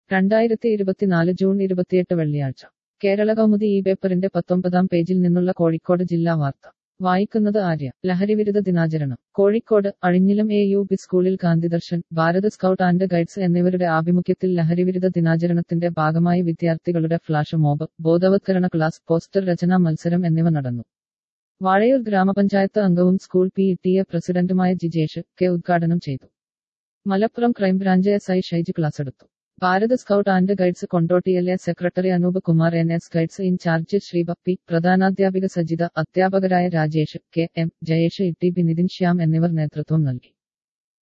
രണ്ടായിരത്തി ഇരുപത്തിനാല് ജൂൺ ഇരുപത്തിയെട്ട് വെള്ളിയാഴ്ച കേരള കൗമുദി ഈ പേപ്പറിന്റെ പത്തൊമ്പതാം പേജിൽ നിന്നുള്ള കോഴിക്കോട് ജില്ലാ വാർത്ത വായിക്കുന്നത് ആര്യ ലഹരിവിരുദ്ധ ദിനാചരണം Kozhikode Azhinjilam A U P സ്കൂളിൽ Gandhidarshan Bharat scout and guides എന്നിവരുടെ ആഭിമുഖ്യത്തിൽ ലഹരിവിരുദ്ധ ദിനാചരണത്തിന്റെ ഭാഗമായി വിദ്യാർത്ഥികളുടെ ഫ്ലാഷ് മോബ് ബോധവത്കരണ ക്ലാസ് പോസ്റ്റർ രചനാ മത്സരം എന്നിവ നടന്നു വാഴയൂർ ഗ്രാമപഞ്ചായത്ത് അംഗവും സ്കൂൾ പി ടി എ പ്രസിഡന്റുമായ ജിജേഷ് കെ ഉദ്ഘാടനം ചെയ്തു Malappuram crime branch S I Shaij class എടുത്തു ഭാരത് സ്കൗട്ട് ആൻഡ് ഗൈഡ്സ് കൊണ്ടോട്ടിയിലെ secretary Anoop Kumar N S guides in charge Sreebhakthi പ്രധാനാധ്യാപിക സജിത അധ്യാപകരായ Rajesh K M Jayesh E T B Nithin Shyam എന്നിവർ നേതൃത്വം നൽകി